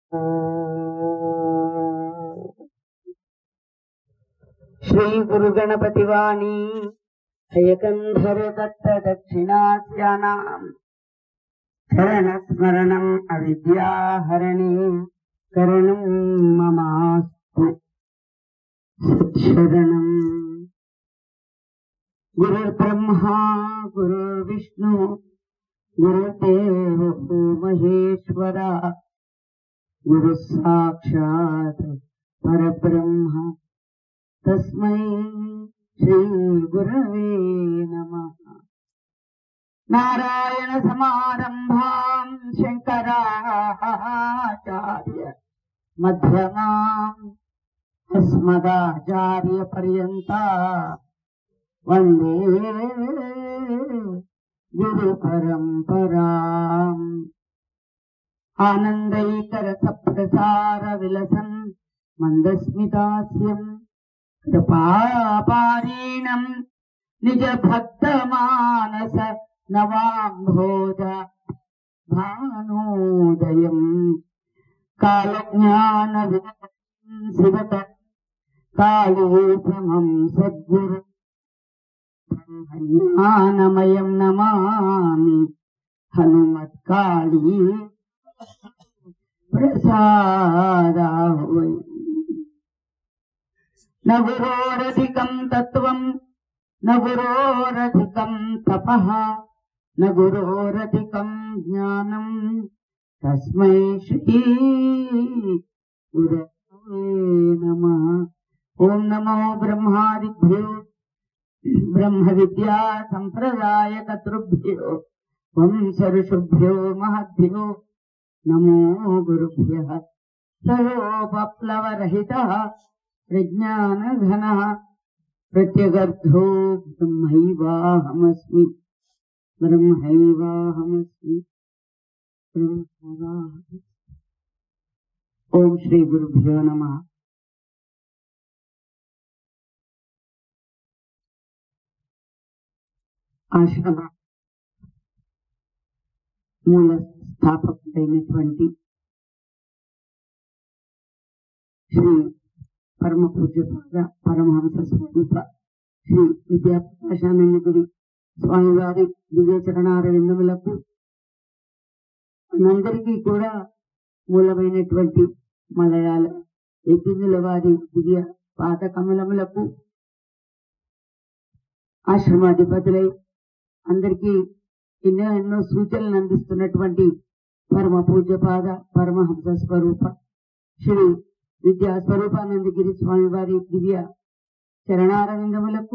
శ్రీ గురు గణపతి వాణి హయకంధర దత్త దక్షిణాస్యానాం చరణ స్మరణం అవిద్యాహరణే కరణం మమాస్తు సత్శరణం గురుర్బ్రహ్మా గురుర్విష్ణు గురుదేవ మహేశ్వర గురు సాక్షాత్ పరబ్రహ్మ తస్మై శ్రీ గురవే నమ నారాయణ సమారంభాం శంకరాచార్య మధ్యమాం అస్మదాచార్య పర్యంత వందే గురు పరంపరాం ఆనందైకర సప్రసార విలసన్ మందస్మితాస్యం కృపాపారీణం నిజ భక్త మానస నవాంభోజ భానోదయం కాలజ్ఞాన శివత కాళీసమం సద్గురు జ్ఞానమయం నమామి హనుమత్కాళీ ప్రసాదాహువై न गुरोरधिकम् तत्त्वम् न गुरोरधिकम् तपः न गुरोरधिकम् ज्ञानम् तस्मै श्री गुरवे नमः ॐ नमो ब्रह्मादिभ्यो ब्रह्मविद्या सम्प्रदायकर्तृभ्यो वंशऋषुभ्यो महद्भ्यो नमो गुरुभ्यः सर्वोपप्लवरहितः प्रज्ञानघनः प्रत्यगर्थो ब्रह्मैवाहमस्मि ब्रह्मैवाहमस्मि ब्रह्मैवाहमस्मि ఓం శ్రీ గురుభ్యో నమ ఆశ్రమ మూల స్థాపకుడైనటువంటి శ్రీ పరమ పూజ్యపాద పరమహంస స్వరూప శ్రీ విద్యాప్రకాశానందగిరి స్వామివారి దివ్య చరణారవిందములకు మనందరికీ కూడా మూలమైనటువంటి మలయాళ యజ్ఞుల వారి దివ్య పాద కమలములకు ఆశ్రమాధిపతులై అందరికీ ఎన్నో ఎన్నో సూచనలు అందిస్తున్నటువంటి పరమ పూజ్యపాద పరమహంస స్వరూప శ్రీ విద్యా స్వరూపానందగిరి స్వామి వారి దివ్య చరణారవిందములకు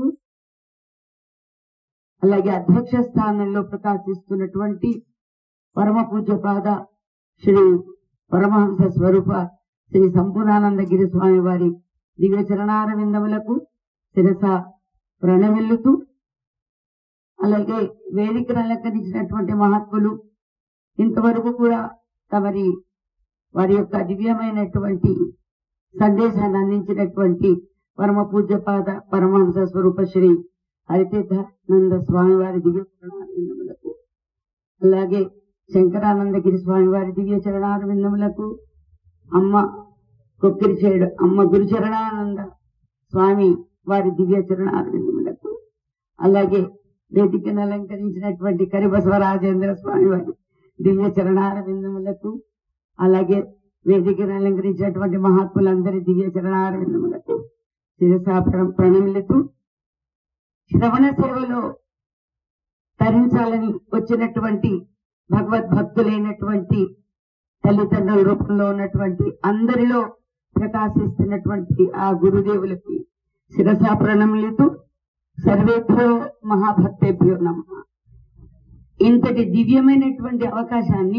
అలాగే అధ్యక్ష స్థానంలో ప్రకాశిస్తున్నటువంటి పరమ పూజ్యపాద శ్రీ పరమహంస స్వరూప శ్రీ సంపూర్ణానందగిరి స్వామి వారి దివ్య చరణారవిందములకు శిరస ప్రణమిల్లుతూ అలాగే వేదికను అలంకరించినటువంటి మహాత్ములు ఇంతవరకు కూడా తమరి వారి యొక్క దివ్యమైనటువంటి సందేశాన్ని అందించినటువంటి పరమ పూజ్యపాద పరమహంస స్వరూప శ్రీ హరితీర్థానంద స్వామి వారి దివ్య చరణారవిందములకు అలాగే శంకరానందగిరి స్వామి వారి దివ్య చరణారవిందములకు అమ్మ కొక్కిరి చేడు అమ్మ గురుచరణానంద స్వామి వారి దివ్య చరణారవిందములకు అలాగే వేదికను అలంకరించినటువంటి కరిబసవరాజేంద్ర స్వామి వారి దివ్య చరణారవిందములకు అలాగే వేదికను అలంకరించినటువంటి మహాత్ములందరి దివ్య చరణారవిందములకు శిరసాపురం ప్రణమిలుతూ శ్రవణ సేవలో తరించాలని వచ్చినటువంటి భగవద్భక్తులైనటువంటి తల్లిదండ్రుల రూపంలో ఉన్నటువంటి అందరిలో ప్రకాశిస్తున్నటువంటి ఆ గురుదేవులకి శిరసా ప్రణమిలుతూ సర్వేభ్యో మహాభక్తేభ్యో నమ ఇంతటి దివ్యమైనటువంటి అవకాశాన్ని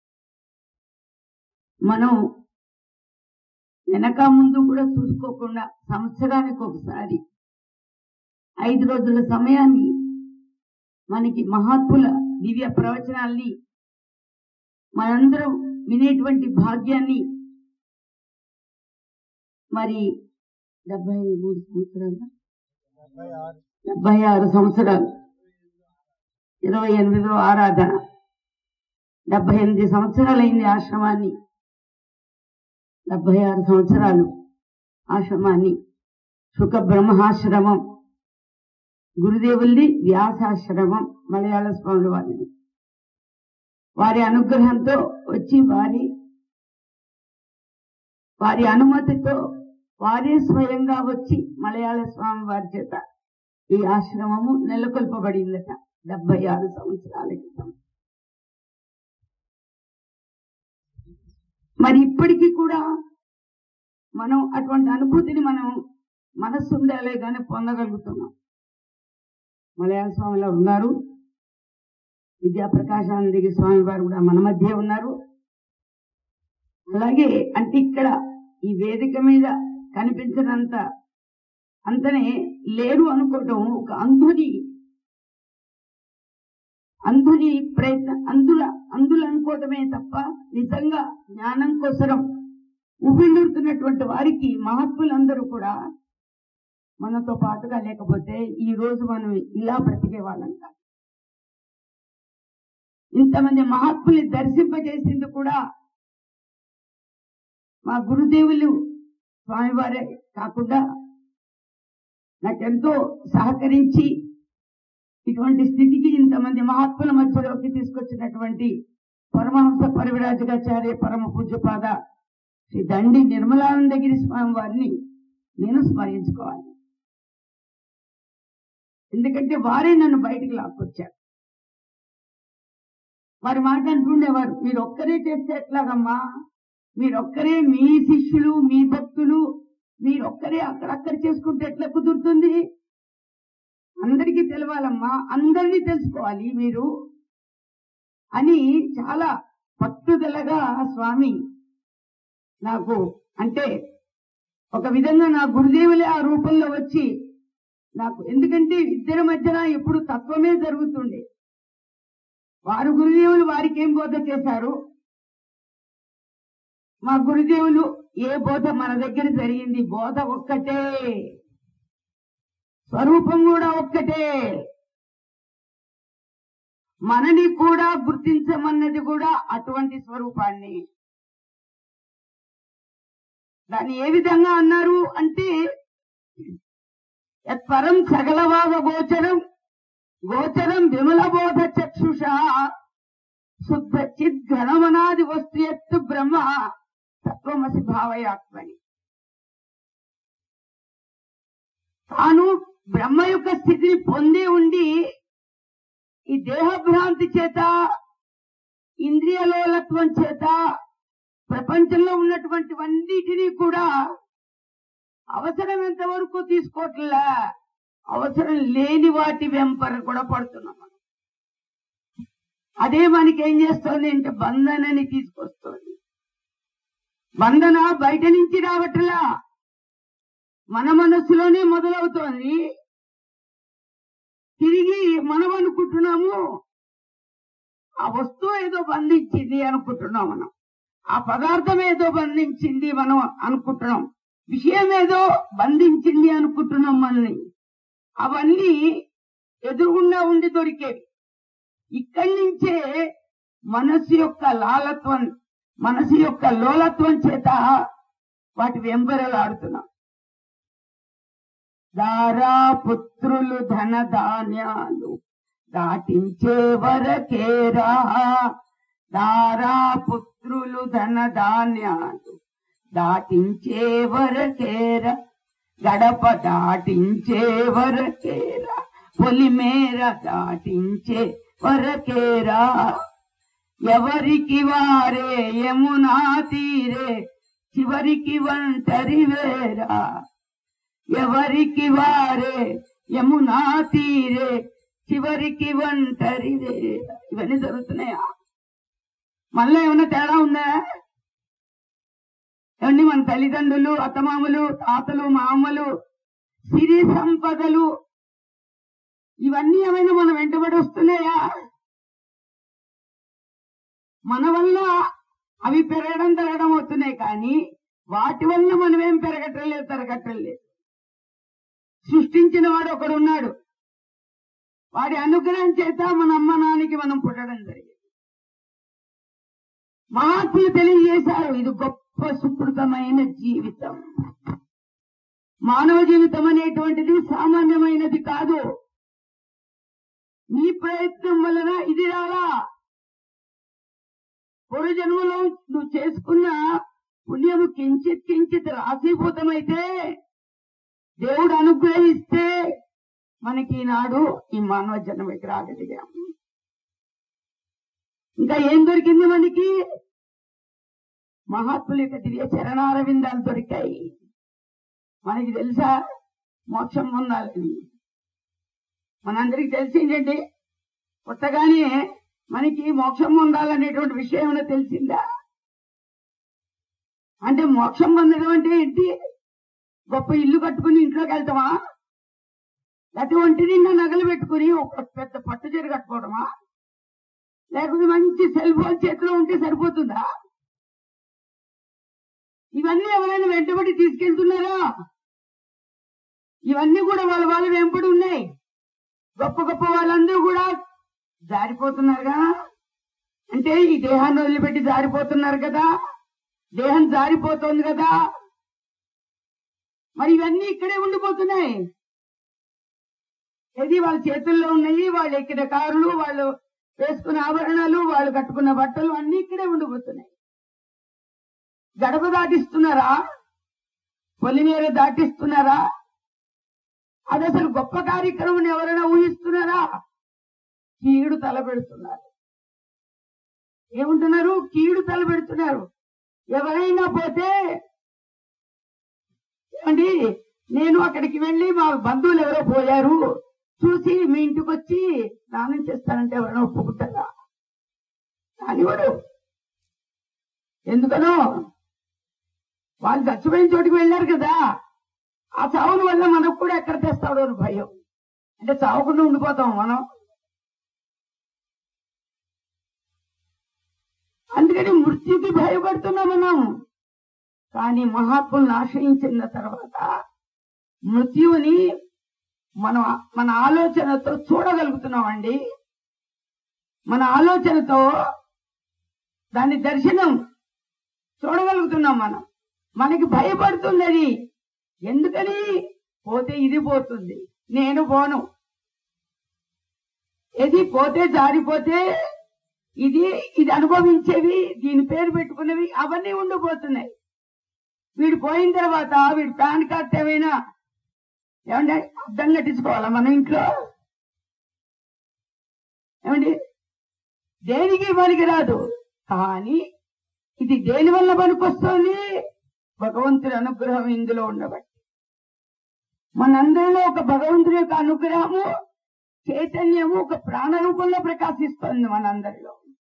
మనం వెనక ముందు కూడా చూసుకోకుండా సంవత్సరానికి ఒకసారి ఐదు రోజుల సమయాన్ని మనకి మహాత్ముల దివ్య ప్రవచనాల్ని మనందరం వినేటువంటి భాగ్యాన్ని మరి డెబ్బై మూడు సంవత్సరాలు డెబ్బై ఆరు సంవత్సరాలు ఇరవై ఎనిమిదిలో ఆరాధన డెబ్బై ఎనిమిది సంవత్సరాలైంది ఆశ్రమాన్ని డెబ్బై ఆరు సంవత్సరాలు ఆశ్రమాన్ని సుఖ బ్రహ్మాశ్రమం గురుదేవుల్ని వ్యాసాశ్రమం మలయాళ స్వాముల వారిని వారి అనుగ్రహంతో వచ్చి వారి వారి అనుమతితో వారే స్వయంగా వచ్చి మలయాళ స్వామి వారి చేత ఈ ఆశ్రమము నెలకొల్పబడిందట డెబ్బై ఆరు సంవత్సరాల క్రితం మరి ఇప్పటికీ కూడా మనం అటువంటి అనుభూతిని మనం మనస్సు ఉండాలే కానీ పొందగలుగుతున్నాం మలయాళ స్వామిలో ఉన్నారు విద్యాప్రకాశానందగి స్వామి వారు కూడా మన మధ్య ఉన్నారు అలాగే అంటే ఇక్కడ ఈ వేదిక మీద కనిపించినంత అంతనే లేరు అనుకోవటం ఒక అంధుని అంధుని ప్రయత్న అందుల అందులు అనుకోవటమే తప్ప నిజంగా జ్ఞానం కోసరం ఉబిళ్ళుతున్నటువంటి వారికి మహాత్ములందరూ కూడా మనతో పాటుగా లేకపోతే ఈ రోజు మనం ఇలా బ్రతికే వాళ్ళం కాదు ఇంతమంది మహాత్ముల్ని దర్శింపజేసింది కూడా మా గురుదేవులు స్వామివారే కాకుండా నాకెంతో సహకరించి ఇటువంటి స్థితికి ఇంతమంది మహాత్ముల మధ్యలోకి తీసుకొచ్చినటువంటి పరమహంస పరివిరాజకాచార్య పరమ పూజ్యపాద శ్రీ దండి నిర్మలానందగిరి స్వామి వారిని నేను స్మరించుకోవాలి ఎందుకంటే వారే నన్ను బయటికి లాక్కొచ్చారు వారి మాట అంటుండేవారు మీరు ఒక్కరే చేస్తే ఎట్లాగమ్మా మీరొక్కరే మీ శిష్యులు మీ భక్తులు మీరొక్కరే అక్కడక్కడ చేసుకుంటే ఎట్లా కుదురుతుంది అందరికీ తెలవాలమ్మా అందరినీ తెలుసుకోవాలి మీరు అని చాలా పట్టుదలగా స్వామి నాకు అంటే ఒక విధంగా నా గురుదేవులే ఆ రూపంలో వచ్చి నాకు ఎందుకంటే ఇద్దరి మధ్యన ఎప్పుడు తత్వమే జరుగుతుండే వారు గురుదేవులు వారికి ఏం బోధ చేశారు మా గురుదేవులు ఏ బోధ మన దగ్గర జరిగింది బోధ ఒక్కటే స్వరూపం కూడా ఒక్కటే మనని కూడా గుర్తించమన్నది కూడా అటువంటి స్వరూపాన్ని దాన్ని ఏ విధంగా అన్నారు అంటే యత్పరం సకలవాద గోచరం గోచరం విమలబోధ చక్షుష శుద్ధ చిద్ ఘనమనాది వస్తు ఎత్తు బ్రహ్మ తత్వమసి భావయాత్మని తాను బ్రహ్మ యొక్క స్థితిని పొంది ఉండి ఈ దేహభ్రాంతి చేత ఇంద్రియలోలత్వం చేత ప్రపంచంలో ఉన్నటువంటివన్నిటినీ కూడా అవసరం ఎంతవరకు తీసుకోవట్లే అవసరం లేని వాటి వెంపర కూడా పడుతున్నాం మనం. అదే మనకి ఏం చేస్తుంది అంటే బంధనని తీసుకొస్తుంది బంధన బయట నుంచి రావట్లా మన మనస్సులోనే మొదలవుతోంది తిరిగి మనం అనుకుంటున్నాము ఆ వస్తువు ఏదో బంధించింది అనుకుంటున్నాం మనం ఆ పదార్థం ఏదో బంధించింది మనం అనుకుంటున్నాం విషయం ఏదో బంధించింది అనుకుంటున్నాం మనని అవన్నీ ఎదురుగుండా ఉండి దొరికేవి ఇక్కడి నుంచే మనసు యొక్క లాలత్వం మనసు యొక్క లోలత్వం చేత వాటి వెంబరలాడుతున్నాం దారా పుత్రులు ధన ధాన్యాలు దాటించే వరకేరా దారా పుత్రులు ధన ధాన్యాలు దాటించే వరకేరా గడప దాటించే వరకేరా పొలిమేర దాటించే వరకేరా ఎవరికి వారే యమునా తీరే చివరికి ఒంటరి వేరా ఎవరికి వారే యమునా తీరే చివరికి ఒంటరి వేరా ఇవన్నీ జరుగుతున్నాయా మళ్ళా ఏమైనా తేడా ఉందా ఏమండి మన తల్లిదండ్రులు అత్తమామలు తాతలు మామలు సిరి సంపదలు ఇవన్నీ ఏమైనా మన వెంటబడి వస్తున్నాయా మన వల్ల అవి పెరగడం తరగడం అవుతున్నాయి కానీ వాటి వల్ల మనమేం పెరగటం లేదు తరగటం లేదు సృష్టించిన వాడు ఒకడు ఉన్నాడు వాడి అనుగ్రహం చేత మన అమ్మ నాన్నకి మనం పుట్టడం జరిగింది మహాత్ములు తెలియజేశారు ఇది గొప్ప సుకృతమైన జీవితం మానవ జీవితం అనేటువంటిది సామాన్యమైనది కాదు నీ ప్రయత్నం వలన ఇది రాలా పూర్వజన్మలో నువ్వు చేసుకున్న పుణ్యము కించిత్ కించిత్ రాశీభూతమైతే దేవుడు అనుగ్రహిస్తే మనకి ఈనాడు ఈ మానవ జన్మకి రాగలిగాం ఇంకా ఏం దొరికింది మనకి మహాత్ముల యొక్క దివ్య చరణారవిందాలు దొరికాయి మనకి తెలుసా మోక్షం పొందాలని మనందరికి తెలిసి ఏంటంటే కొత్తగానే మనకి మోక్షం పొందాలనేటువంటి విషయం ఏమైనా తెలిసిందా అంటే మోక్షం పొందడం అంటే ఏంటి గొప్ప ఇల్లు కట్టుకుని ఇంట్లోకి వెళ్తామా లేకపోతే ఒంటి నిండా నగలు పెట్టుకుని ఒక పెద్ద పట్టు చీర కట్టుకోవడమా లేకపోతే మంచి సెల్ ఫోన్ చేతిలో ఉంటే సరిపోతుందా ఇవన్నీ ఎవరైనా వెంటబడి తీసుకెళ్తున్నారా ఇవన్నీ కూడా వాళ్ళ వాళ్ళ వెంపడి ఉన్నాయి గొప్ప గొప్ప వాళ్ళందరూ కూడా జారిపోతున్నారుగా అంటే ఈ దేహాన్ని వదిలిపెట్టి జారిపోతున్నారు కదా దేహం జారిపోతోంది కదా మరి ఇవన్నీ ఇక్కడే ఉండిపోతున్నాయి ఇది వాళ్ళ చేతుల్లో ఉన్నాయి వాళ్ళు ఎక్కిన కారులు వాళ్ళు వేసుకున్న ఆభరణాలు వాళ్ళు కట్టుకున్న బట్టలు అన్ని ఇక్కడే ఉండిపోతున్నాయి గడప దాటిస్తున్నారా పొలిమేర దాటిస్తున్నారా అది అసలు గొప్ప కార్యక్రమం ఎవరైనా ఊహిస్తున్నారా కీడు తలపెడుతున్నారు ఏముంటున్నారు కీడు తలపెడుతున్నారు ఎవరైనా పోతే ఏమండి నేను అక్కడికి వెళ్ళి మా బంధువులు ఎవరో పోయారు చూసి మీ ఇంటికి వచ్చి స్నానం చేస్తానంటే ఎవరైనా ఒప్పుకుంటారా కానివాడు ఎందుకనో వాళ్ళు చచ్చిపోయిన చోటికి వెళ్ళారు కదా ఆ చావుల వల్ల మనకు కూడా ఎక్కడ తెస్తాడో అని భయం అంటే చావకుండా ఉండిపోతాం మనం అందుకని మృత్యుకి భయపడుతున్నాం మనం కానీ మహాత్ములను ఆశ్రయించిన తర్వాత మృత్యువుని మనం మన ఆలోచనతో చూడగలుగుతున్నామండి మన ఆలోచనతో దాని దర్శనం చూడగలుగుతున్నాం మనం మనకి భయపడుతుంది అది ఎందుకని పోతే ఇది పోతుంది నేను పోను ఇది పోతే జారిపోతే ఇది ఇది అనుభవించేవి దీని పేరు పెట్టుకున్నవి అవన్నీ ఉండిపోతున్నాయి వీడు పోయిన తర్వాత వీడు పాన్ కార్డ్ ఏమైనా ఏమంటే అర్థం కట్టించుకోవాలా మన ఇంట్లో ఏమండి దేనికి పనికి రాదు కానీ ఇది దేని వల్ల పనికొస్తుంది భగవంతుడి అనుగ్రహం ఇందులో ఉండబట్టి మనందరిలో ఒక భగవంతుడి యొక్క అనుగ్రహము చైతన్యము ఒక ప్రాణ రూపంలో ప్రకాశిస్తుంది మనందరిలో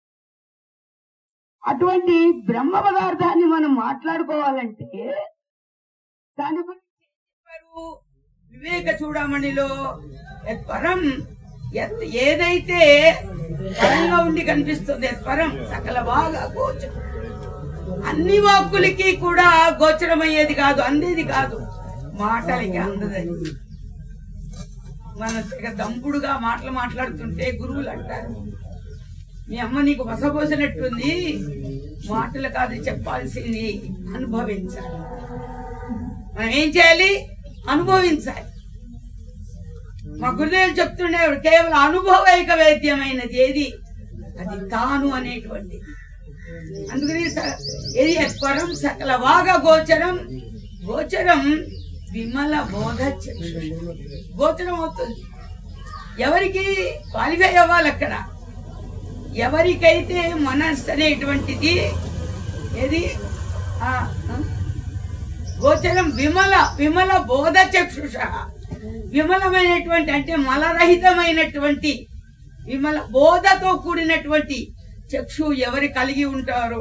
అటువంటి బ్రహ్మ పదార్థాన్ని మనం మాట్లాడుకోవాలంటే దాని గురించి చెప్పారు వివేక చూడమణిలో పరం ఏదైతే పరంగా ఉండి కనిపిస్తుంది పరం సకల బాగా గోచరం అన్ని వాక్కులకి కూడా గోచరమయ్యేది కాదు అందేది కాదు మాటలకి అందదని మన తెగ దంపుడుగా మాటలు మాట్లాడుతుంటే గురువులు అంటారు మీ అమ్మ నీకు వసపోసినట్టుంది మాటలు కాదు చెప్పాల్సింది అనుభవించాలి మనం ఏం చేయాలి అనుభవించాలి మా గురుదేవులు చెప్తుండేవాడు కేవలం అనుభవైక వేద్యమైనది ఏది అది తాను అనేటువంటిది అందుకని స- ఏది పరం సకల వాగ గోచరం గోచరం విమల బోధ చక్షు. గోచరం అవుతుంది ఎవరికి క్వాలిఫై అవ్వాలి అక్కడ ఎవరికైతే మనస్సు అనేటువంటిది ఏది ఆ, ఆ? గోచరం విమల విమల బోధ చక్షుష విమలమైనటువంటి అంటే మలరహితమైనటువంటి విమల బోధతో కూడినటువంటి చక్షు ఎవరు కలిగి ఉంటారో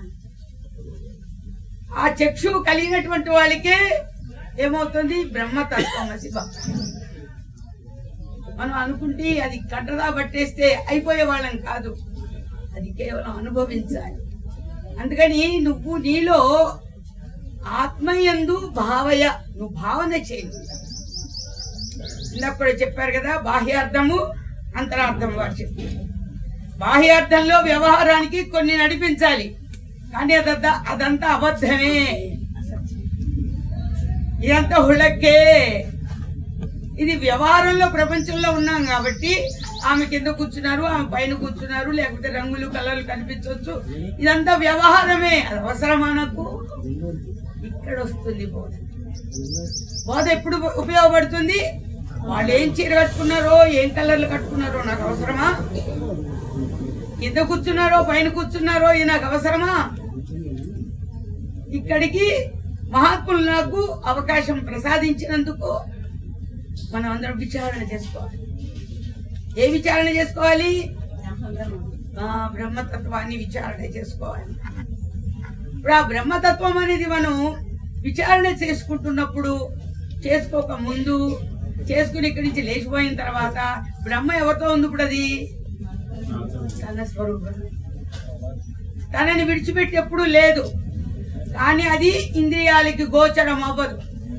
ఆ చక్షు కలిగినటువంటి వాళ్ళకే ఏమవుతుంది బ్రహ్మతత్వమసి భక్తి మనం అనుకుంటే అది కట్టదా పట్టేస్తే అయిపోయే వాళ్ళం కాదు అది కేవలం అనుభవించాలి అందుకని నువ్వు నీలో ఆత్మయందు భావయ నువ్వు భావన చేయండి ఇందాక చెప్పారు కదా బాహ్యార్థము అంతరార్థం వారు చెప్పారు బాహ్యార్థంలో వ్యవహారానికి కొన్ని నడిపించాలి కానీ అదంతా అదంతా అబద్ధమే ఇదంతా హుళక్కే ఇది వ్యవహారంలో ప్రపంచంలో ఉన్నాం కాబట్టి ఆమె కింద కూర్చున్నారు ఆమె పైన కూర్చున్నారు లేకపోతే రంగులు కలర్లు కనిపించవచ్చు ఇదంతా వ్యవహారమే అది అవసరమా నాకు ఇక్కడ వస్తుంది బోధ బోధ ఎప్పుడు ఉపయోగపడుతుంది వాళ్ళు ఏం చీర కట్టుకున్నారో ఏం కలర్లు కట్టుకున్నారో నాకు అవసరమా కింద కూర్చున్నారో పైన కూర్చున్నారో ఇది నాకు అవసరమా ఇక్కడికి మహాత్ములు నాకు అవకాశం ప్రసాదించినందుకు మనం అందరం విచారణ చేసుకోవాలి ఏ విచారణ చేసుకోవాలి ఆ బ్రహ్మతత్వాన్ని విచారణ చేసుకోవాలి ఇప్పుడు ఆ బ్రహ్మతత్వం అనేది మనం విచారణ చేసుకుంటున్నప్పుడు చేసుకోక ముందు చేసుకుని ఇక్కడి నుంచి లేచిపోయిన తర్వాత బ్రహ్మ ఎవరితో ఉంది ఇప్పుడు అది తన స్వరూపం తనని విడిచిపెట్టి ఎప్పుడు లేదు కానీ అది ఇంద్రియాలకి గోచరం అవ్వదు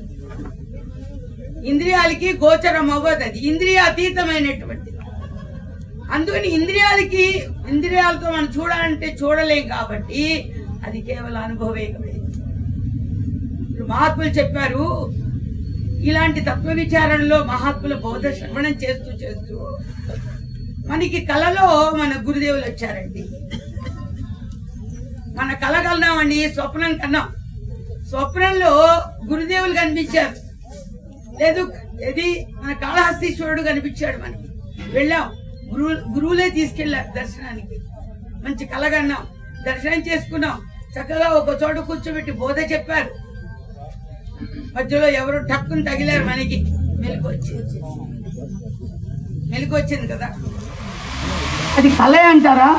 ఇంద్రియాలకి గోచరం అవ్వదు అది ఇంద్రియ అతీతమైనటువంటిది అందుకని ఇంద్రియాలకి ఇంద్రియాలతో మనం చూడాలంటే చూడలేం కాబట్టి అది కేవలం అనుభవేకమే ఇప్పుడు మహాత్ములు చెప్పారు ఇలాంటి తత్వ విచారణలో మహాత్ముల బోధ శ్రవణం చేస్తూ చేస్తూ మనకి కలలో మన గురుదేవులు వచ్చారండి మన కళ కన్నామండి స్వప్నం కన్నాం స్వప్నంలో గురుదేవులు కనిపించారు లేదు ఇది మన కాళహస్తీశ్వరుడు కనిపించాడు మనకి వెళ్ళాం గురువు గురువులే తీసుకెళ్లారు దర్శనానికి మంచి కళ కన్నాం దర్శనం చేసుకున్నాం చక్కగా ఒక చోట కూర్చోబెట్టి బోధ చెప్పారు మధ్యలో ఎవరు టక్కుని తగిలారు మనకి మెలకు వచ్చింది మెలకు వచ్చింది కదా అది కళ అంటారా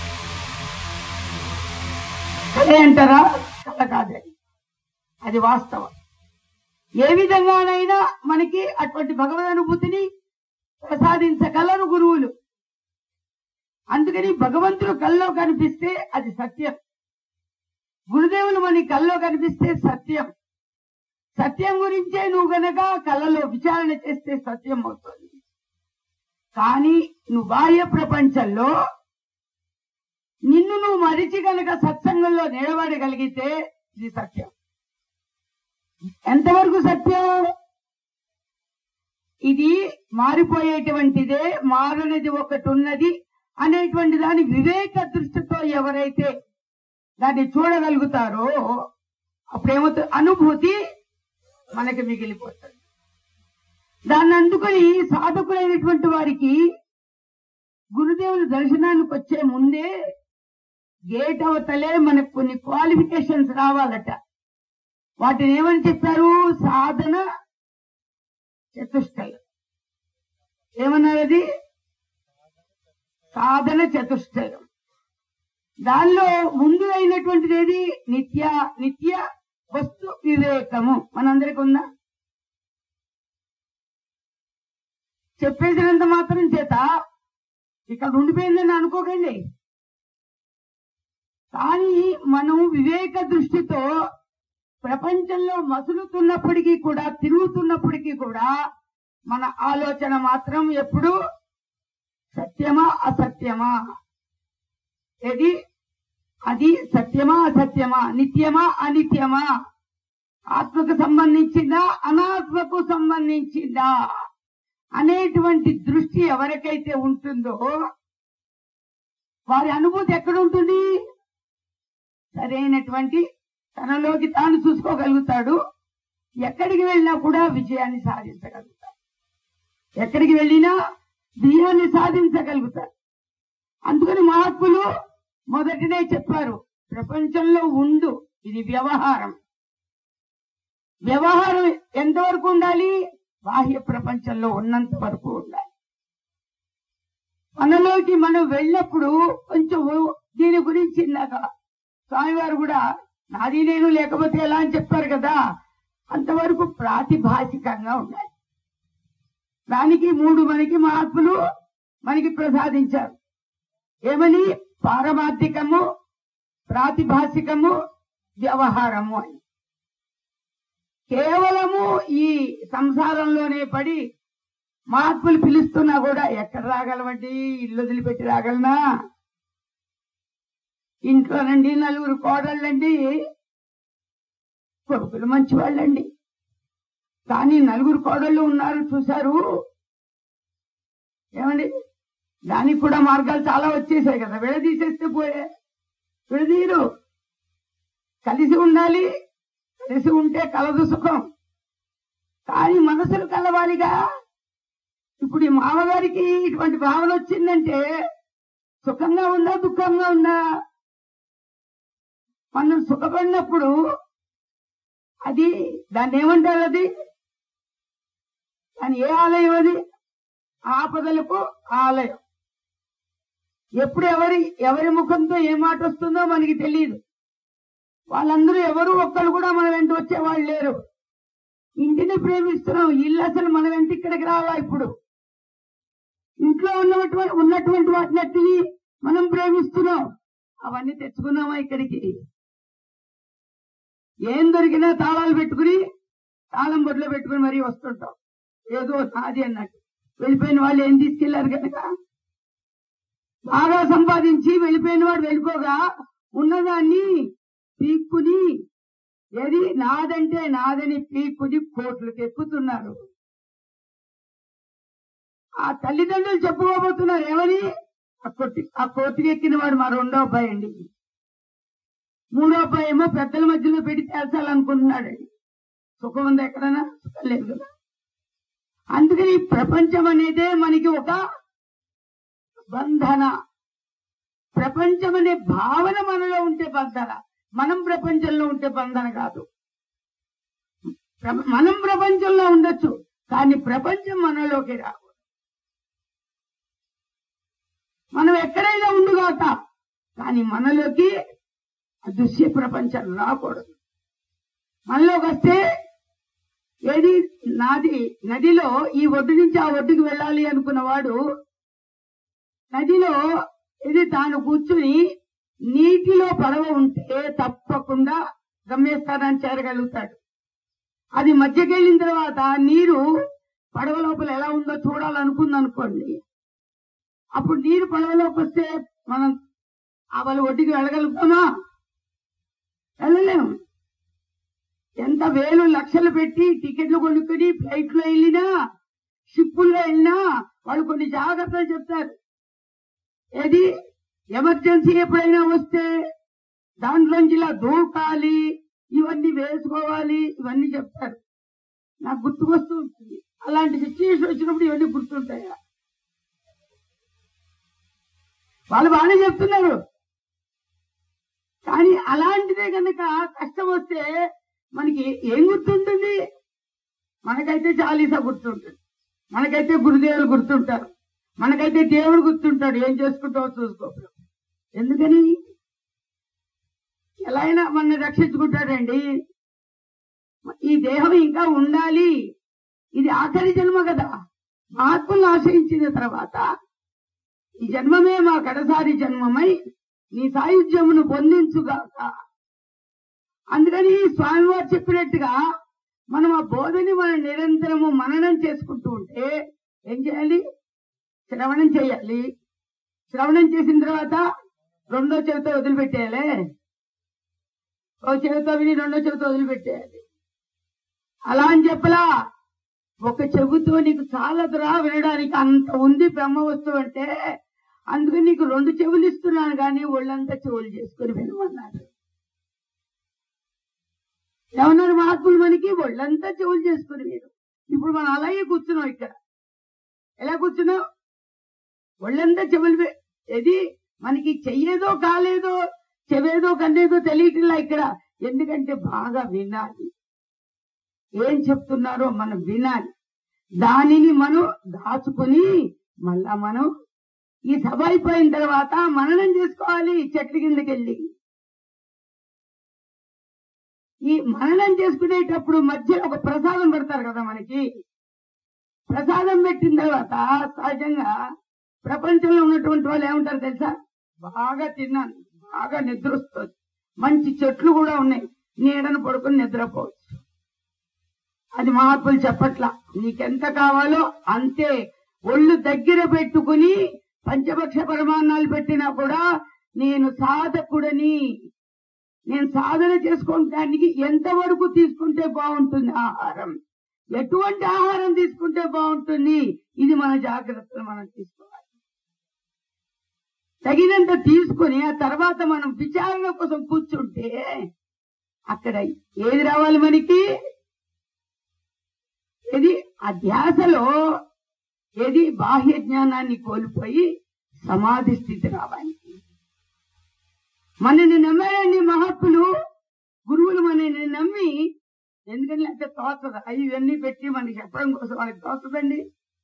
కళ అంటారా కళ కాదు అది. అది వాస్తవం ఏ విధంగానైనా మనకి అటువంటి భగవద్ అనుభూతిని ప్రసాదించగలరు గురువులు అందుకని భగవంతుడు కల్లో కనిపిస్తే అది సత్యం గురుదేవులు మన కల్లో కనిపిస్తే సత్యం సత్యం గురించే నువ్వు గనక కళ్ళలో విచారణ చేస్తే సత్యం అవుతుంది కానీ నువ్వు బాహ్య ప్రపంచంలో నిన్ను నువ్వు మరిచి గనక సత్సంగంలో నిలబడగలిగితే ఇది సత్యం ఎంతవరకు సత్యం ఇది మారిపోయేటువంటిదే మారనిది ఒకటి ఉన్నది అనేటువంటి దాని వివేక దృష్టితో ఎవరైతే దాన్ని చూడగలుగుతారో అప్పుడేమవుతుంది అనుభూతి మనకి మిగిలిపోతుంది దాన్ని అందుకొని సాధకులైనటువంటి వారికి గురుదేవుల దర్శనానికి వచ్చే ముందే గేట్ అవతలే మనకు కొన్ని క్వాలిఫికేషన్స్ రావాలట వాటిని ఏమని చెప్పారు సాధన చతుష్టయం ఏమన్నారు అది సాధన చతుష్టయం దానిలో ముందు అయినటువంటిది ఏది నిత్య నిత్య వస్తు వివేకము మనందరికి ఉందా చెప్పేసినంత మాత్రం చేత ఇక్కడ ఉండిపోయిందని అనుకోకండి కానీ మనం వివేక దృష్టితో ప్రపంచంలో మసులుతున్నప్పటికీ కూడా తిరుగుతున్నప్పటికీ కూడా మన ఆలోచన మాత్రం ఎప్పుడు సత్యమా అసత్యమా ఏది అది సత్యమా అసత్యమా నిత్యమా అనిత్యమా ఆత్మకు సంబంధించిందా అనాత్మకు సంబంధించిందా అనేటువంటి దృష్టి ఎవరికైతే ఉంటుందో వారి అనుభూతి ఎక్కడ ఉంటుంది సరైనటువంటి తనలోకి తాను చూసుకోగలుగుతాడు ఎక్కడికి వెళ్ళినా కూడా విజయాన్ని సాధించగలుగుతాడు ఎక్కడికి వెళ్ళినా విజయాన్ని సాధించగలుగుతాడు అందుకని మహాత్ములు మొదటినే చెప్పారు ప్రపంచంలో ఉండు ఇది వ్యవహారం వ్యవహారం ఎంతవరకు ఉండాలి బాహ్య ప్రపంచంలో ఉన్నంత వరకు ఉండాలి మనలోకి మనం వెళ్ళినప్పుడు కొంచెం దీని గురించి ఇందాక స్వామివారు కూడా నాది నేను లేకపోతే ఎలా అని చెప్పారు కదా అంతవరకు ప్రాతిభాషికంగా ఉండాలి దానికి మూడు మనకి మహాత్ములు మనకి ప్రసాదించారు ఏమని పారమార్థికము ప్రాతిభాషికము వ్యవహారము అని కేవలము ఈ సంసారంలోనే పడి మహాత్ములు పిలుస్తున్నా కూడా ఎక్కడ రాగలమండి ఇల్లు వదిలిపెట్టి రాగలనా ఇంట్లోనండి నలుగురు కోడళ్ళండి కొడుకులు మంచివాళ్ళండి కానీ నలుగురు కోడళ్ళు ఉన్నారు చూశారు ఏమండి దానికి కూడా మార్గాలు చాలా వచ్చేసాయి కదా విడదీసేస్తే పోయే విడదీయరు కలిసి ఉండాలి కలిసి ఉంటే కలదు సుఖం కానీ మనసులు కలవాలిగా ఇప్పుడు ఈ మామగారికి ఇటువంటి భావన వచ్చిందంటే సుఖంగా ఉందా దుఃఖంగా ఉందా మనం సుఖపడినప్పుడు అది దాన్ని ఏమంటారు అది దాని ఏ ఆలయం అది ఆపదలకు ఆలయం ఎప్పుడు ఎవరి ఎవరి ముఖంతో ఏ మాట వస్తుందో మనకి తెలియదు వాళ్ళందరూ ఎవరు ఒక్కరు కూడా మన వెంట వచ్చేవాళ్ళు లేరు ఇంటిని ప్రేమిస్తున్నాం ఇల్లు అసలు మన వెంట ఇక్కడికి రావా ఇప్పుడు ఇంట్లో ఉన్నటువంటి ఉన్నటువంటి వాటిని మనం ప్రేమిస్తున్నాం అవన్నీ తెచ్చుకున్నామా ఇక్కడికి ఏం దొరికినా తాళాలు పెట్టుకుని తాళం బొడ్లో పెట్టుకుని మరీ వస్తుంటాం ఏదో నాది అన్నట్టు వెళ్ళిపోయిన వాళ్ళు ఏం తీసుకెళ్లారు కనుక బాగా సంపాదించి వెళ్ళిపోయిన వాడు వెళ్ళిపోగా ఉన్నదాన్ని పీక్కుని ఏది నాదంటే నాదని పీక్కుని కోట్లకు ఎక్కుతున్నారు ఆ తల్లిదండ్రులు చెప్పుకోబోతున్నారు ఏమని ఆ కొట్టి ఆ కోర్టుకి ఎక్కిన వాడు మా రెండో అబ్బాయి అండి మూడో అబ్బాయి ఏమో పెద్దల మధ్యలో పెట్టి తేల్చాలనుకుంటున్నాడండి సుఖం ఉంది ఎక్కడైనా సుఖం లేదు కదా అందుకని ఈ ప్రపంచం అనేదే మనకి ఒక బంధన ప్రపంచం అనే భావన మనలో ఉంటే బంధన మనం ప్రపంచంలో ఉంటే బంధన కాదు ప్ర- మనం ప్రపంచంలో ఉండొచ్చు కానీ ప్రపంచం మనలోకి రాకూడదు మనం ఎక్కడైనా ఉండుగాక కానీ మనలోకి అదృశ్య ప్రపంచం రాకూడదు మనలోకి వస్తే ఏది నాది నదిలో ఈ ఒడ్డు నుంచి ఆ ఒడ్డుకి వెళ్ళాలి అనుకున్నవాడు నదిలో ఇది తాను కూర్చుని నీటిలో పడవ ఉంటే తప్పకుండా గమ్యస్థానాన్ని చేరగలుగుతాడు అది మధ్యకెళ్ళిన తర్వాత నీరు పడవ లోపల ఎలా ఉందో చూడాలనుకుంది అనుకోండి అప్పుడు నీరు పడవలోకి వస్తే మనం అవల ఒడ్డుకి వెళ్ళగలుగుతామా వెళ్ళలేము ఎంత వేలు లక్షలు పెట్టి టికెట్లు కొనుక్కుని ఫ్లైట్ లో వెళ్ళినా షిప్పుల్లో వెళ్ళినా వాళ్ళు కొన్ని జాగ్రత్తలు చెప్తారు ఏది ఎమర్జెన్సీ ఎప్పుడైనా వస్తే దాంట్లోంచి ఇలా దూకాలి ఇవన్నీ వేసుకోవాలి ఇవన్నీ చెప్తారు నాకు గుర్తుకొస్తూ ఉంటుంది అలాంటి సిచ్యువేషన్ వచ్చినప్పుడు ఇవన్నీ గుర్తుంటాయా వాళ్ళు బాగానే చెప్తున్నారు కానీ అలాంటిదే కనుక కష్టం వస్తే మనకి ఏం గుర్తుంటుంది మనకైతే చాలీసా గుర్తుంటుంది మనకైతే గురుదేవులు గుర్తుంటారు మనకైతే దేవుడు గుర్తుంటాడు ఏం చేసుకుంటావో చూసుకో ఎందుకని ఎలా అయినా మన రక్షించుకుంటాడండి ఈ దేహం ఇంకా ఉండాలి ఇది ఆఖరి జన్మ కదా మహాత్ములను ఆశ్రయించిన తర్వాత ఈ జన్మమే మా కడసారి జన్మమై నీ సాయుధ్యమును పొందించుగాక అందుకని స్వామివారు చెప్పినట్టుగా మనం ఆ బోధని మనం నిరంతరము మననం చేసుకుంటూ ఉంటే ఏం చేయాలి శ్రవణం చేయాలి శ్రవణం చేసిన తర్వాత రెండో చెవితో వదిలిపెట్టేయాలి ఓ చెవితో విని రెండో చెవితో వదిలిపెట్టేయాలి అలా అని చెప్పలా ఒక చెవితో నీకు చాలదురా వినడానికి అంత ఉంది బ్రహ్మ వస్తువు అంటే అందుకని నీకు రెండు చెవులు ఇస్తున్నాను కానీ ఒళ్ళంతా చెవులు చేసుకుని వినమన్నారు ఏమన్నారు మహాత్ములు మనకి ఒళ్ళంతా చెవులు చేసుకుని మీరు ఇప్పుడు మనం అలాగే కూర్చున్నాం ఇక్కడ ఎలా కూర్చున్నాం ఒళ్ళంతా చెవులు పె- ఏది మనకి చెయ్యేదో కాలేదో చెవేదో కన్నేదో తెలియట్లా ఇక్కడ ఎందుకంటే బాగా వినాలి ఏం చెప్తున్నారో మనం వినాలి దానిని మనం దాచుకుని మళ్ళా మనం ఈ సభ అయిపోయిన తర్వాత మననం చేసుకోవాలి చెట్ల కిందకి వెళ్ళి ఈ మననం చేసుకునేటప్పుడు మధ్యలో ఒక ప్రసాదం పెడతారు కదా మనకి ప్రసాదం పెట్టిన తర్వాత సహజంగా ప్రపంచంలో ఉన్నటువంటి వాళ్ళు ఏమంటారు తెలుసా బాగా తిన్నాను బాగా నిద్ర వస్తుంది మంచి చెట్లు కూడా ఉన్నాయి నీడను పడుకొని నిద్రపోవచ్చు అది మహాత్ములు చెప్పట్లా నీకెంత కావాలో అంతే ఒళ్ళు దగ్గర పెట్టుకుని పంచపక్ష పరమాన్నాలు పెట్టినా కూడా నేను సాధకుడని నేను సాధన చేసుకోవడానికి ఎంతవరకు తీసుకుంటే బాగుంటుంది ఆహారం ఎటువంటి ఆహారం తీసుకుంటే బాగుంటుంది ఇది మన జాగ్రత్తలు మనం తీసుకోవాలి తగినంత తీసుకుని ఆ తర్వాత మనం విచారణ కోసం కూర్చుంటే అక్కడ ఏది రావాలి మనకి ఏది ఆ ధ్యాసలో ఏది బాహ్య జ్ఞానాన్ని కోల్పోయి సమాధి స్థితి రావాలి మనని నమ్మారండి మహాత్ములు గురువులు మనని నమ్మి ఎందుకని అంటే తోచదు అవి ఇవన్నీ పెట్టి మనకి చెప్పడం కోసం వాళ్ళకి తోచదండి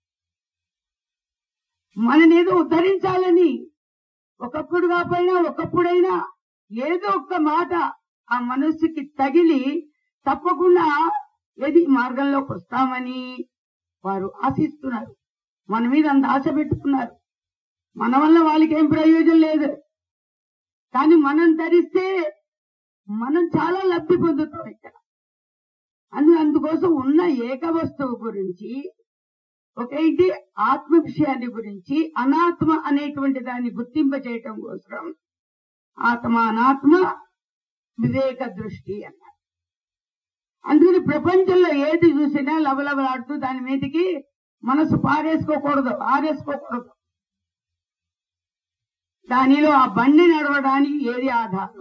మనని ఏదో ఉద్ధరించాలని ఒకప్పుడు కాకపోయినా ఒకప్పుడైనా ఏదో ఒక్క మాట ఆ మనస్సుకి తగిలి తప్పకుండా ఏది మార్గంలోకి వస్తామని వారు ఆశిస్తున్నారు మన మీద అంత ఆశ పెట్టుకున్నారు మన వల్ల వాళ్ళకి ఏం ప్రయోజనం లేదు కానీ మనం ధరిస్తే మనం చాలా లబ్ధి పొందుతాం ఇక్కడ అందు అందుకోసం ఉన్న ఏక వస్తువు గురించి ఒకటి ఆత్మ విషయాన్ని గురించి అనాత్మ అనేటువంటి దాన్ని గుర్తింప చేయటం కోసం ఆత్మ అనాత్మ వివేక దృష్టి అన్నారు అందుకని ప్రపంచంలో ఏది చూసినా లవలవలాడుతూ దాని మీదకి మనసు పారేసుకోకూడదు ఆరేసుకోకూడదు దానిలో ఆ బండి నడవడానికి ఏది ఆధారం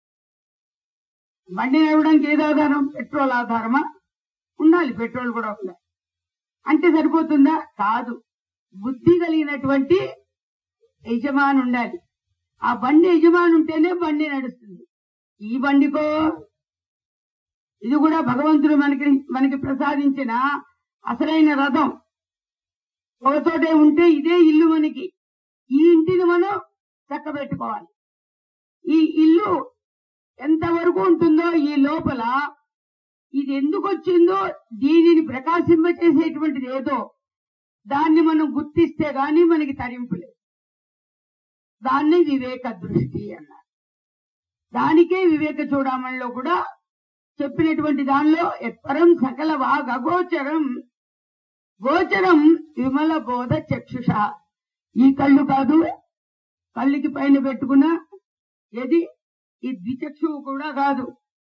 బండి నడవడానికి ఏది ఆధారం పెట్రోల్ ఆధారమా ఉండాలి పెట్రోల్ కూడా ఉండాలి అంటే సరిపోతుందా కాదు బుద్ధి కలిగినటువంటి యజమాని ఉండాలి ఆ బండి యజమాని ఉంటేనే బండి నడుస్తుంది ఈ బండికో ఇది కూడా భగవంతుడు మనకి మనకి ప్రసాదించిన అసలైన రథం ఒక చోటే ఉంటే ఇదే ఇల్లు మనకి ఈ ఇంటిని మనం చక్కబెట్టుకోవాలి ఈ ఇల్లు ఎంతవరకు ఉంటుందో ఈ లోపల ఇది ఎందుకు వచ్చిందో దీనిని ప్రకాశింపచేసేటువంటిది ఏదో దాన్ని మనం గుర్తిస్తే గాని మనకి తరింపు లేదు దాన్ని వివేక దృష్టి అన్నారు దానికే వివేక చూడమణిలో కూడా చెప్పినటువంటి దానిలో ఎప్పరం సకల వాగ్ అగోచరం గోచరం విమల బోధ చక్షుష ఈ కళ్ళు కాదు కళ్ళుకి పైన పెట్టుకున్న ఏది ఈ ద్విచక్షువు కూడా కాదు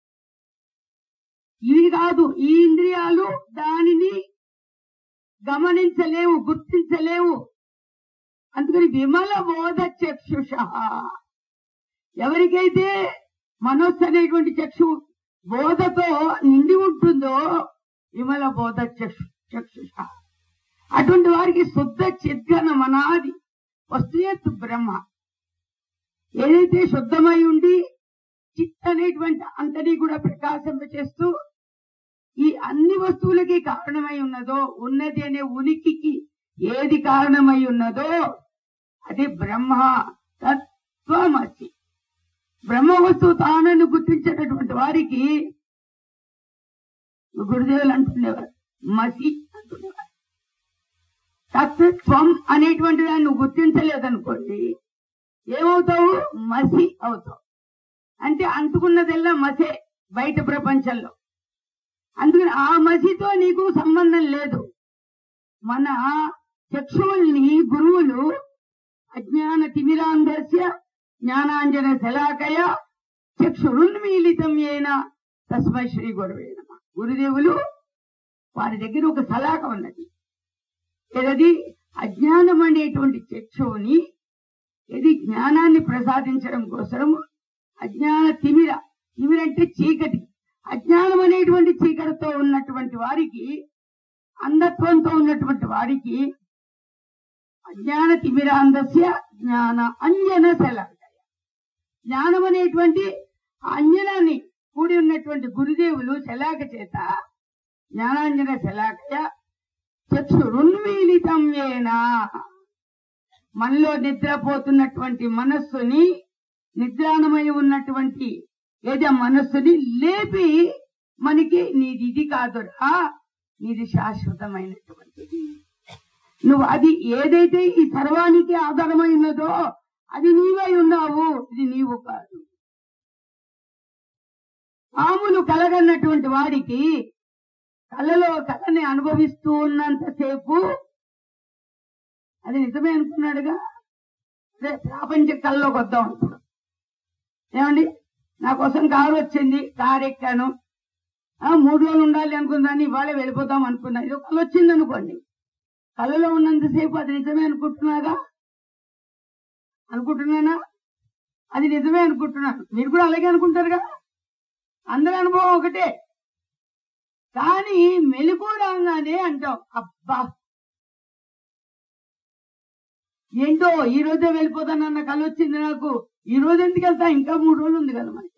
ఇవి కాదు ఈ ఇంద్రియాలు దానిని గమనించలేవు గుర్తించలేవు అందుకని విమల బోధ చక్షుష ఎవరికైతే మనస్సు అనేటువంటి చక్షు బోధతో నిండి ఉంటుందో విమల బోధ చక్షు చక్షుష అటువంటి వారికి శుద్ధ చిద్గన మనాది వస్తుయత్ బ్రహ్మ ఏదైతే శుద్ధమై ఉండి చిత్ అనేటువంటి అంతని కూడా ప్రకాశింప చేస్తూ ఈ అన్ని వస్తువులకి కారణమై ఉన్నదో ఉన్నది అనే ఉనికికి ఏది కారణమై ఉన్నదో అది బ్రహ్మ తత్వమసి బ్రహ్మ వస్తువు తానని గుర్తించేటటువంటి వారికి గురుదేవులు అంటుండేవారు మసి అంటుండేవారు తత్వం అనేటువంటి దాన్ని నువ్వు గుర్తించలేదనుకోండి ఏమవుతావు మసి అవుతావు అంటే అంటుకున్నదెల్లా మసే బయట ప్రపంచంలో అందుకని ఆ మసితో నీకు సంబంధం లేదు మన చక్షువుల్ని గురువులు అజ్ఞాన తిమిరాంధస్య జ్ఞానాంజన శలాకయ చక్షురున్మీలితం ఏన తస్మై శ్రీ గురువే నమ గురుదేవులు వారి దగ్గర ఒక సలాక ఉన్నది ఏదది అజ్ఞానం అనేటువంటి చక్షువుని ఇది జ్ఞానాన్ని ప్రసాదించడం కోసం అజ్ఞాన తిమిర తిమిర అంటే చీకటి అజ్ఞానం అనేటువంటి చీకటితో ఉన్నటువంటి వారికి అంధత్వంతో ఉన్నటువంటి వారికి అజ్ఞాన తిమిరాంధస్య జ్ఞాన అంజన శలాకయ జ్ఞానం అనేటువంటి ఆ అంజనాన్ని కూడి ఉన్నటువంటి గురుదేవులు శలాక చేత జ్ఞానాంజన శలాకయ చక్షురున్మీలితం ఏనా మనలో నిద్రపోతున్నటువంటి మనస్సుని నిద్రాణమై ఉన్నటువంటి ఏదో మనస్సుని లేపి మనకి నీది ఇది కాదురా నీది శాశ్వతమైనటువంటిది నువ్వు అది ఏదైతే ఈ సర్వానికి ఆధారమై ఉన్నదో అది నీవై ఉన్నావు ఇది నీవు కాదు పాములు కలగన్నటువంటి వాడికి కళలో కళని అనుభవిస్తూ ఉన్నంతసేపు అది నిజమే అనుకున్నాడుగా అదే ప్రాపంచ కళ్ళలోకి వద్దాం అనుకున్నాడు ఏమండి నా కోసం కారు వచ్చింది కారు ఎక్కాను ఆ, మూడు రోజులు ఉండాలి అనుకున్నాను ఇవాళ వెళ్ళిపోతాం అనుకున్నా ఇది కళ వచ్చింది అనుకోండి కళలో ఉన్నంతసేపు అది నిజమే అనుకుంటున్నాగా అనుకుంటున్నానా అది నిజమే అనుకుంటున్నాను మీరు కూడా అలాగే అనుకుంటారుగా అందరి అనుభవం ఒకటే కానీ మెలకు రాగానే అంటాం అబ్బా ఏంటో ఈ రోజే వెళ్ళిపోతానన్న కళ వచ్చింది నాకు ఈ రోజు ఎందుకు వెళ్తా ఇంకా మూడు రోజులు ఉంది కదా మనకి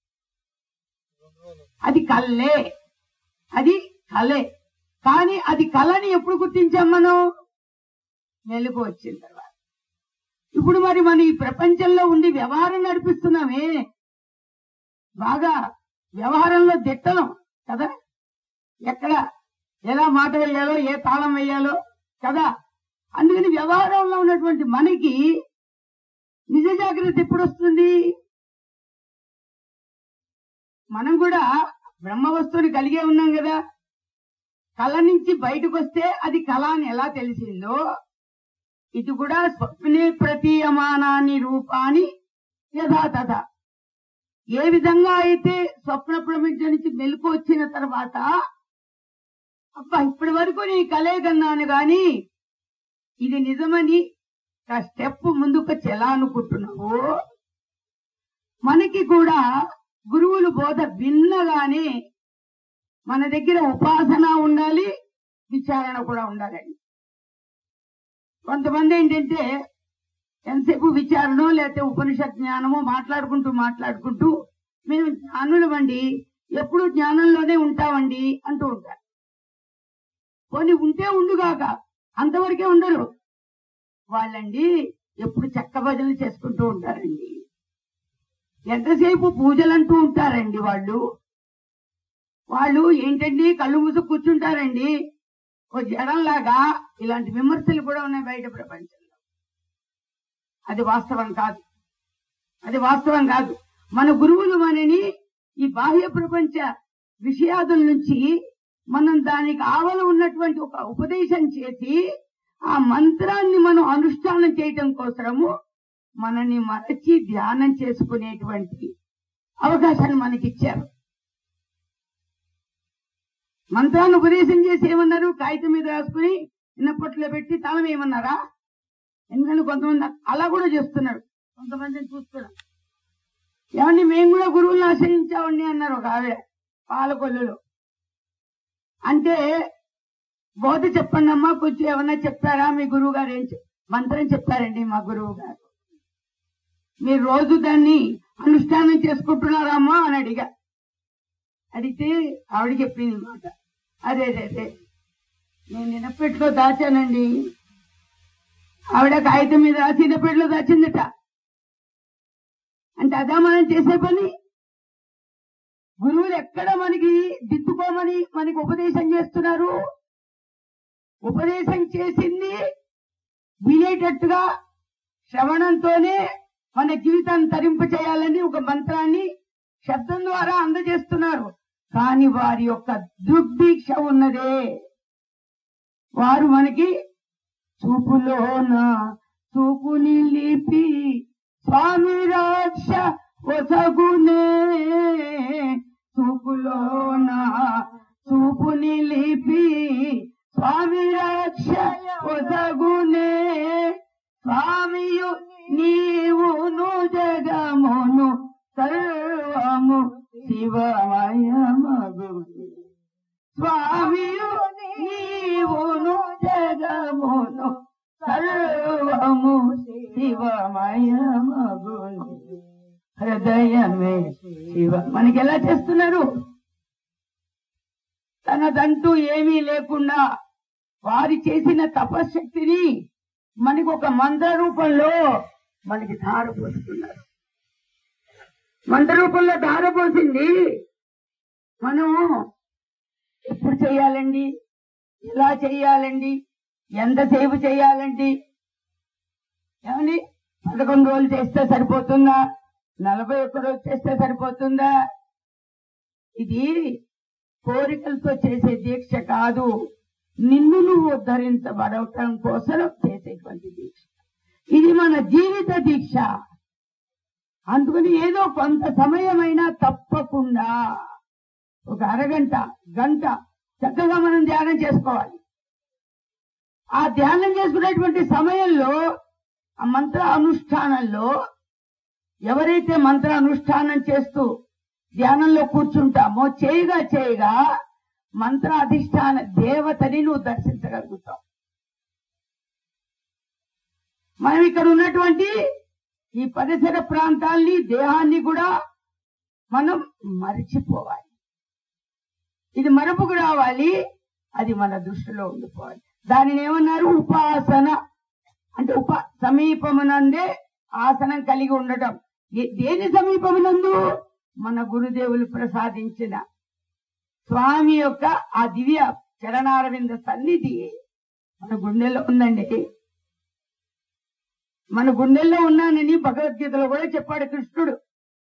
అది కళ్ళే అది కలే కానీ అది కళని ఎప్పుడు గుర్తించాం మనం మెలకు వచ్చిన తర్వాత ఇప్పుడు మరి మన ఈ ప్రపంచంలో ఉండి వ్యవహారం నడిపిస్తున్నామే బాగా వ్యవహారంలో దిట్టలం కదా ఎక్కడ ఎలా మాట వేయాలో ఏ తాళం వేయాలో కదా అందుకని వ్యవహారంలో ఉన్నటువంటి మనకి నిజ జాగ్రత్త ఎప్పుడు వస్తుంది మనం కూడా బ్రహ్మ వస్తువుని కలిగే ఉన్నాం కదా కళ నుంచి బయటకు వస్తే అది కళ అని ఎలా తెలిసిందో ఇది కూడా స్వప్నే ప్రతీయమానాన్ని రూపాన్ని యథాతథ ఏ విధంగా అయితే స్వప్న ప్రపంచం నుంచి మెలకు వచ్చిన తర్వాత అబ్బా ఇప్పటి వరకు నీ కలే కన్నాను గాని ఇది నిజమని ఒక స్టెప్ ముందుకు ఎలా అనుకుంటున్నావు మనకి కూడా గురువులు బోధ విన్నగానే మన దగ్గర ఉపాసన ఉండాలి విచారణ కూడా ఉండాలండి కొంతమంది ఏంటంటే ఎంతసేపు విచారణ లేకపోతే ఉపనిషత్ జ్ఞానమో మాట్లాడుకుంటూ మాట్లాడుకుంటూ మేము జ్ఞానులమండి ఎప్పుడు జ్ఞానంలోనే ఉంటామండి అంటూ ఉంటారు పోనీ ఉంటే ఉండుగాక అంతవరకే ఉండరు వాళ్ళండి ఎప్పుడు చెక్క భజనలు చేసుకుంటూ ఉంటారండి ఎంతసేపు పూజలు అంటూ ఉంటారండి వాళ్ళు వాళ్ళు ఏంటండి కళ్ళు మూసు కూర్చుంటారండి ఓ జడంలాగా ఇలాంటి విమర్శలు కూడా ఉన్నాయి బయట ప్రపంచంలో అది వాస్తవం కాదు అది వాస్తవం కాదు మన గురువులు మనని ఈ బాహ్య ప్రపంచ విషయాదుల నుంచి మనం దానికి ఆవల ఉన్నటువంటి ఒక ఉపదేశం చేసి ఆ మంత్రాన్ని మనం అనుష్ఠానం చేయటం కోసము మనని మరచి ధ్యానం చేసుకునేటువంటి అవకాశాన్ని మనకిచ్చారు మంత్రాన్ని ఉపదేశం చేసి ఏమన్నారు కాగితం మీద రాసుకుని చిన్నప్పట్లో పెట్టి తాళం ఏమన్నారా ఎందుకంటే కొంతమంది అలా కూడా చేస్తున్నారు కొంతమందిని చూస్తున్నాం ఏమండి మేము కూడా గురువులను ఆశ్రయించామండి అన్నారు ఒక ఆవిడ పాలకొల్లులో అంటే బోధ చెప్పండి అమ్మా కొంచెం ఏమన్నా చెప్పారా మీ గురువు గారు ఏం చెప్- మంత్రం చెప్పారండి మా గురువు గారు మీరు రోజు దాన్ని అనుష్ఠానం చేసుకుంటున్నారమ్మా అని అడిగా అడిగితే ఆవిడ చెప్పింది ఈ మాట అదే అదే అదే నేను నినపెట్లో దాచానండి ఆవిడ కాగితం మీద రాసి నినపెట్లో దాచిందట అంటే అదా మనం చేసే పని గురువులు ఎక్కడ మనకి దిద్దుకోమని మనకి ఉపదేశం చేస్తున్నారు ఉపదేశం చేసింది వినేటట్టుగా శ్రవణంతోనే మన జీవితాన్ని తరింప చేయాలని ఒక మంత్రాన్ని శబ్దం ద్వారా అందజేస్తున్నారు కానీ వారి యొక్క దుర్దీక్ష ఉన్నదే వారు మనకి చూపులోన చూపు నిలిపి స్వామి రాక్ష ఒసగునే చూపులోన చూపు నిలిపి స్వామి రాక్ష ఒసగునే స్వామియు నీవును జగమును సర్వము శివమయమగు స్వామియు నీవును జగమును సర్వము శివమయమగు హృదయమే శివ మనకి ఎలా చేస్తున్నారు తనదంటూ ఏమీ లేకుండా వారి చేసిన తపశక్తిని మనకి ఒక మంత్ర రూపంలో మనకి ధారపోస్తున్నారు మంత్ర రూపంలో ధారపోసింది మనం ఎప్పుడు చేయాలండి ఎలా చేయాలండి ఎంతసేపు చేయాలండి ఏమండి పదకొండు రోజులు చేస్తే సరిపోతుందా నలభై ఒక్క రోజు చేస్తే సరిపోతుందా ఇది కోరికలతో చేసే దీక్ష కాదు నిన్ను నువ్వు ఉద్ధరించబడటం కోసం చేసేటువంటి దీక్ష ఇది మన జీవిత దీక్ష అందుకని ఏదో కొంత సమయమైనా తప్పకుండా ఒక అరగంట గంట చక్కగా మనం ధ్యానం చేసుకోవాలి ఆ ధ్యానం చేసుకునేటువంటి సమయంలో ఆ మంత్ర అనుష్ఠానంలో ఎవరైతే మంత్ర అనుష్ఠానం చేస్తూ ధ్యానంలో కూర్చుంటామో చేయగా చేయగా మంత్ర అధిష్టాన దేవతని నువ్వు దర్శించగలుగుతావు మనం ఇక్కడ ఉన్నటువంటి ఈ పరిసర ప్రాంతాల్ని దేహాన్ని కూడా మనం మరిచిపోవాలి ఇది మరపుకు రావాలి అది మన దృష్టిలో ఉండిపోవాలి దానిని ఏమన్నారు ఉపాసన అంటే ఉప సమీపమునందే ఆసనం కలిగి ఉండటం ఏ- దేని సమీపమునందు మన గురుదేవులు ప్రసాదించిన స్వామి యొక్క ఆ దివ్య చరణారవింద సన్నిధి మన గుండెల్లో ఉందండి మన గుండెల్లో ఉన్నానని భగవద్గీతలో కూడా చెప్పాడు కృష్ణుడు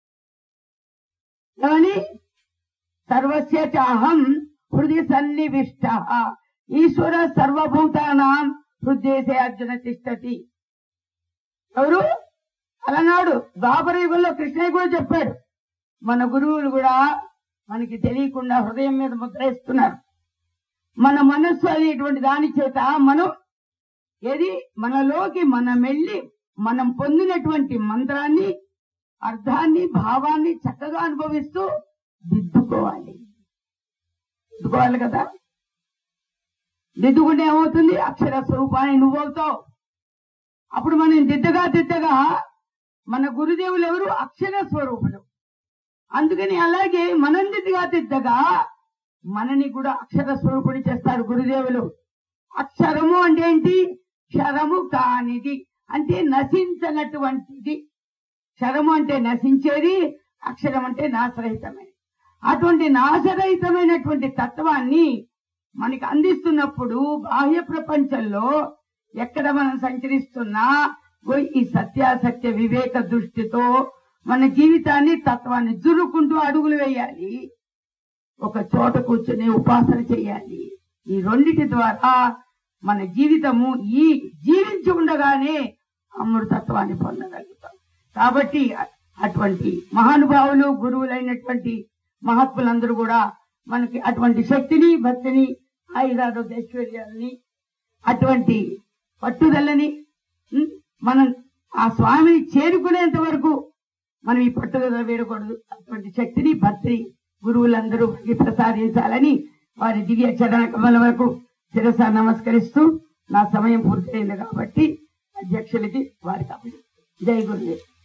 ఏమని సర్వస్య చాహం హృదయ సన్నివిష్ట ఈశ్వర సర్వభూతానాం హృదయసే అర్జున తిష్టతి ఎవరు అలనాడు ద్వాపర యుగంలో కృష్ణయ్య కూడా చెప్పాడు మన గురువులు కూడా మనకి తెలియకుండా హృదయం మీద ముద్ర వేస్తున్నారు మన మనస్సు అనేటువంటి దాని చేత మనం ఏది మనలోకి మనం వెళ్ళి మనం పొందినటువంటి మంత్రాన్ని అర్థాన్ని భావాన్ని చక్కగా అనుభవిస్తూ దిద్దుకోవాలి దిద్దుకోవాలి కదా దిద్దుకుంటే ఏమవుతుంది అక్షర స్వరూపాన్ని నువ్వు అవుతావు అప్పుడు మనం దిద్దగా దిద్దగా మన గురుదేవులు ఎవరు అక్షర స్వరూపులు అందుకని అలాగే మనం దిద్దగా దిద్దగా మనని కూడా అక్షర స్వరూపుని చేస్తారు గురుదేవులు అక్షరము అంటే ఏంటి క్షరము కానిది అంటే నశించనటువంటిది క్షరము అంటే నశించేది అక్షరం అంటే నాశరహితమైనది అటువంటి నాశరహితమైనటువంటి తత్వాన్ని మనకి అందిస్తున్నప్పుడు బాహ్య ప్రపంచంలో ఎక్కడ మనం సంచరిస్తున్నా ఓ ఈ సత్యాసత్య వివేక దృష్టితో మన జీవితాన్ని తత్వాన్ని జురుకుంటూ అడుగులు వేయాలి ఒక చోట కూర్చొని ఉపాసన చేయాలి ఈ రెండిటి ద్వారా మన జీవితము ఈ జీవించి ఉండగానే అమృతత్వాన్ని పొందగలుగుతాం కాబట్టి అ- అటువంటి మహానుభావులు గురువులైనటువంటి మహాత్ములందరూ కూడా మనకి అటువంటి శక్తిని భక్తిని ఆయుధారోగ్య ఐశ్వర్యాలని అటువంటి పట్టుదలని ఉం, మనం ఆ స్వామిని చేరుకునేంత వరకు మనం ఈ పట్టుదల వేయకూడదు అటువంటి శక్తిని భక్తిని గురువులందరూ మనకి ప్రసాదించాలని వారి దివ్య చరణ కమల వరకు శిరస నమస్కరిస్తూ నా సమయం పూర్తయింది కాబట్టి అధ్యక్షులకి వారికి అప్పగిస్తున్నాను. జై గురుదేవ్